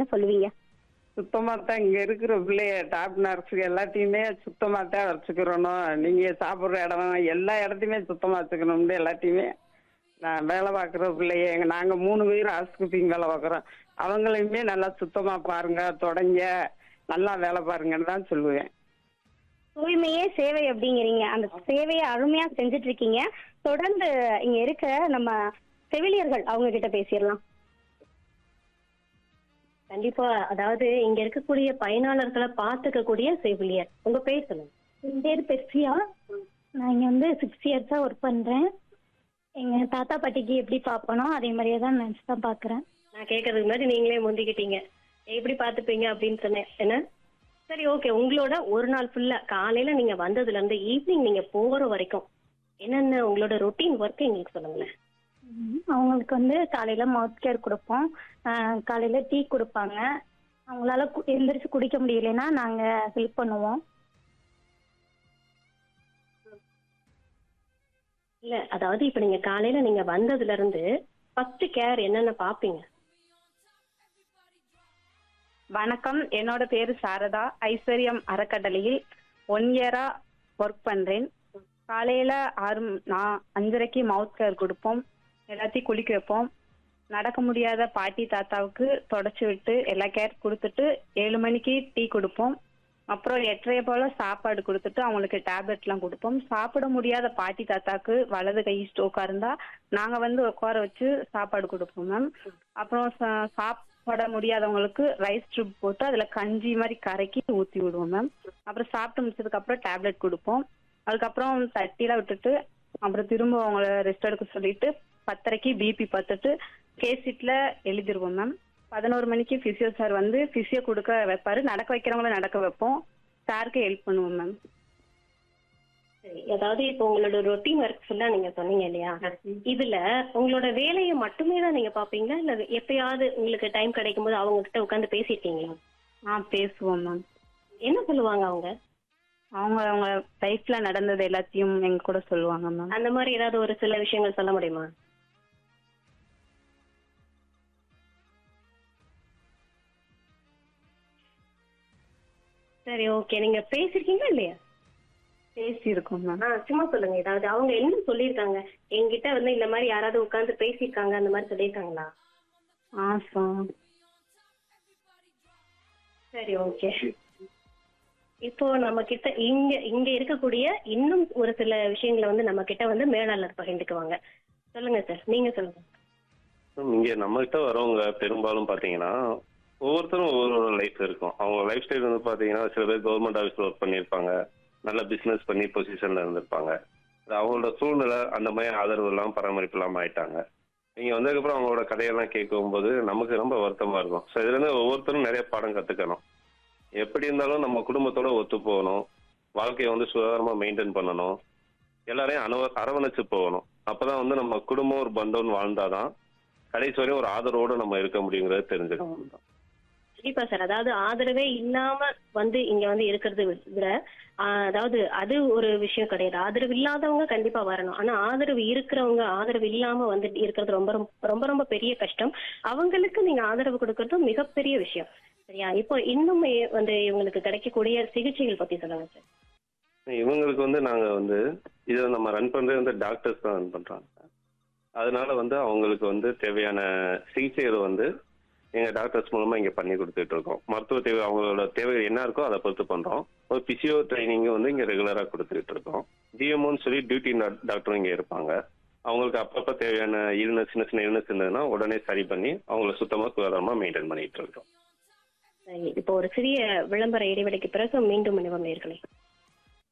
என்ன சொல்லுவீங்க சுத்தமா தான் இங்க இருக்கிற பிள்ளைய டாப் நர்ஸ் எல்லாத்தையுமே சுத்தமா தான் வச்சுக்கிறணும் நீங்க சாப்பிடுற இடம் எல்லா இடத்தையுமே சுத்தமா வச்சுக்கணும்னு எல்லாத்தையுமே நான் வேலை பார்க்குற பிள்ளைய எங்க நாங்க மூணு பேர் ஹவுஸ்கீப்பிங் வேலை பார்க்குறோம் அவங்களையுமே நல்லா சுத்தமா பாருங்க தொடங்க நல்லா வேலை பாருங்கன்னு தான் சொல்லுவேன் தூய்மையே சேவை அப்படிங்கிறீங்க அந்த சேவையை அருமையா செஞ்சுட்டு இருக்கீங்க தொடர்ந்து இங்க இருக்க நம்ம செவிலியர்கள் அவங்க கிட்ட பேசிடலாம் கண்டிப்பா அதாவது இங்க இருக்கக்கூடிய பயனாளர்களை பார்த்துக்க கூடிய செவிலியர் உங்க பேர் சொல்லுங்க என் பேர் பெர்சியா நான் இங்க வந்து சிக்ஸ் இயர்ஸா ஒர்க் பண்றேன் எங்க தாத்தா பாட்டிக்கு எப்படி பார்ப்பனோ அதே மாதிரியே தான் நினைச்சு தான் பாக்குறேன் நான் கேட்கறதுக்கு முன்னாடி நீங்களே முந்திக்கிட்டீங்க எப்படி பார்த்துப்பீங்க அப்படின்னு சொன்னேன் என்ன சரி ஓகே உங்களோட ஒரு நாள் ஃபுல்லா காலையில நீங்க வந்ததுல இருந்து ஈவினிங் நீங்க போற வரைக்கும் என்னென்ன உங்களோட ரொட்டீன் ஒர்க் எங்களுக்கு சொல்லுங்களேன் ம், அவங்களுக்கு வந்து காலையில மவுத் கேர் கொடுப்போம் ஆஹ், காலையில டீ கொடுப்பாங்க அவங்களால கு- எந்திரிச்சு குடிக்க முடியலைன்னா நாங்க ஹெல்ப் பண்ணுவோம் இல்ல அதாவது இப்ப நீங்க காலையில நீங்க வந்ததுல இருந்து ஃபர்ஸ்ட் கேர் என்னென்ன பாப்பீங்க வணக்கம் என்னோட பேரு சாரதா ஐஸ்வர்யம் அறக்கட்டளையில் ஒன் இயரா ஒர்க் பண்றேன் காலையில ஆறு ம- நான் அஞ்சரைக்கு மவுத் கேர் கொடுப்போம் எல்லாத்தையும் குளிக்க வைப்போம் நடக்க முடியாத பாட்டி தாத்தாவுக்கு தொடச்சி விட்டு எல்லா கேர் கொடுத்துட்டு ஏழு மணிக்கு டீ கொடுப்போம் அப்புறம் எட்டரை போல சாப்பாடு கொடுத்துட்டு அவங்களுக்கு டேப்லெட்லாம் கொடுப்போம் சாப்பிட முடியாத பாட்டி தாத்தாக்கு வலது கை ஸ்டோக்கா இருந்தா நாங்க வந்து உட்கார வச்சு சாப்பாடு கொடுப்போம் மேம் அப்புறம் சா- சாப்பிட முடியாதவங்களுக்கு ரைஸ் ட்ரிப் போட்டு அதுல கஞ்சி மாதிரி கரைக்கி ஊத்தி விடுவோம் மேம் அப்புறம் சாப்பிட்டு முடிச்சதுக்கு அப்புறம் டேப்லெட் கொடுப்போம் அதுக்கப்புறம் தட்டில விட்டுட்டு அப்புறம் திரும்ப அவங்கள ரெஸ்ட் எடுக்க சொல்லிட்டு பத்தரைக்கு பிபி பார்த்துட்டு கேசிட்ல எழுதிருவோம் மேம் பதினோரு மணிக்கு பிசியோ சார் வந்து பிசியோ கொடுக்க வைப்பாரு நடக்க வைக்கிறவங்கள நடக்க வைப்போம் சாருக்கு ஹெல்ப் பண்ணுவோம் மேம் சரி அதாவது இப்போ உங்களோட ரொட்டீன் ஒர்க் ஃபுல்லா நீங்க சொன்னீங்க இல்லையா இதுல உங்களோட வேலையை மட்டுமே தான் நீங்க பாப்பீங்களா இல்ல எப்பயாவது உங்களுக்கு டைம் கிடைக்கும் போது அவங்க கிட்ட உட்காந்து பேசியிருக்கீங்களா ஆ பேசுவோம் மேம் என்ன சொல்லுவாங்க அவங்க அவங்க அவங்க லைஃப்ல நடந்தது எல்லாத்தையும் எங்க கூட சொல்லுவாங்க மேம் அந்த மாதிரி ஏதாவது ஒரு சில விஷயங்கள் சொல்ல முடியுமா சரி ஓகே நீங்க பேசிருக்கீங்களா இல்லையா பேசியிருக்கோம் மேம் ஆ சும்மா சொல்லுங்க ஏதாவது அவங்க என்ன சொல்லியிருக்காங்க என்கிட்ட வந்து இந்த மாதிரி யாராவது உட்கார்ந்து பேசியிருக்காங்க அந்த மாதிரி சொல்லியிருக்காங்களா ஆ சார் சரி ஓகே இப்போ நம்ம கிட்ட இங்க இங்க இருக்கக்கூடிய இன்னும் ஒரு சில விஷயங்களை வந்து நம்ம கிட்ட வந்து மேலாளர் பகிர்ந்துக்குவாங்க சொல்லுங்க சார் நீங்க சொல்லுங்க இங்க நம்ம கிட்ட வரவங்க பெரும்பாலும் பாத்தீங்கன்னா ஒவ்வொருத்தரும் ஒவ்வொரு லைஃப் இருக்கும் அவங்க லைஃப் ஸ்டைல் வந்து பாத்தீங்கன்னா சில பேர் கவர்மெண்ட் ஆஃபீஸ்ல ஒர்க் பண்ணியிருப்பாங்க நல்ல பிசினஸ் பண்ணி பொசிஷன்ல இருந்திருப்பாங்க அது அவங்களோட சூழ்நிலை அந்த மாதிரி ஆதரவு எல்லாம் பராமரிப்பு இல்லாம ஆயிட்டாங்க நீங்க வந்ததுக்கப்புறம் அவங்களோட கதையெல்லாம் கேட்கும்போது நமக்கு ரொம்ப வருத்தமா இருக்கும் ஸோ இதுல இருந்து ஒவ்வொருத்தரும் நிறைய பாடம் கத்துக்கணும் எப்படி இருந்தாலும் நம்ம குடும்பத்தோட ஒத்து போகணும் வாழ்க்கையை வந்து சுகாதாரமா மெயின்டைன் பண்ணணும் எல்லாரையும் அணவ அரவணைச்சு போகணும் அப்பதான் வந்து நம்ம குடும்பம் ஒரு பந்தம்னு வாழ்ந்தாதான் கடைசி வரையும் ஒரு ஆதரவோட நம்ம இருக்க முடியுங்கிறது தெரிஞ்சுக்கணும் கண்டிப்பா சார் அதாவது ஆதரவே இல்லாம வந்து இங்க வந்து இருக்கிறது விட ஆஹ், அதாவது அது ஒரு விஷயம் கிடையாது ஆதரவு இல்லாதவங்க கண்டிப்பா வரணும் ஆனா ஆதரவு இருக்கிறவங்க ஆதரவு இல்லாம வந்து இருக்கிறது ரொம்ப ரொம்ப ரொம்ப ரொம்ப பெரிய கஷ்டம் அவங்களுக்கு நீங்க ஆதரவு கொடுக்கறதும் மிகப்பெரிய விஷயம் சரியா இப்போ இன்னும் வந்து இவங்களுக்கு கிடைக்கக்கூடிய சிகிச்சைகள் பத்தி சொல்லுங்க சார் இவங்களுக்கு வந்து நாங்க வந்து இதை நம்ம ரன் பண்றது வந்து டாக்டர்ஸ் தான் ரன் பண்றாங்க அதனால வந்து அவங்களுக்கு வந்து தேவையான சிகிச்சைகளை வந்து எங்க டாக்டர்ஸ் மூலமா இங்க பண்ணி கொடுத்துட்டு இருக்கோம் மருத்துவ தேவை அவங்களோட தேவை என்ன இருக்கோ அதை பொறுத்து பண்றோம் ஒரு பிசியோ ட்ரைனிங் வந்து இங்க ரெகுலரா கொடுத்துட்டு இருக்கோம் டிஎம்ஓன்னு சொல்லி டியூட்டி டாக்டரும் இங்க இருப்பாங்க அவங்களுக்கு அப்பப்ப தேவையான இல்னஸ் சின்ன சின்ன இல்னஸ் இருந்ததுன்னா உடனே சரி பண்ணி அவங்கள சுத்தமா சுகாதாரமா மெயின்டைன் பண்ணிட்டு இருக்கோம் சரி இப்போ ஒரு சிறிய விளம்பர இடைவெளிக்கு பிறகு மீண்டும் இணைவோம் நேர்களே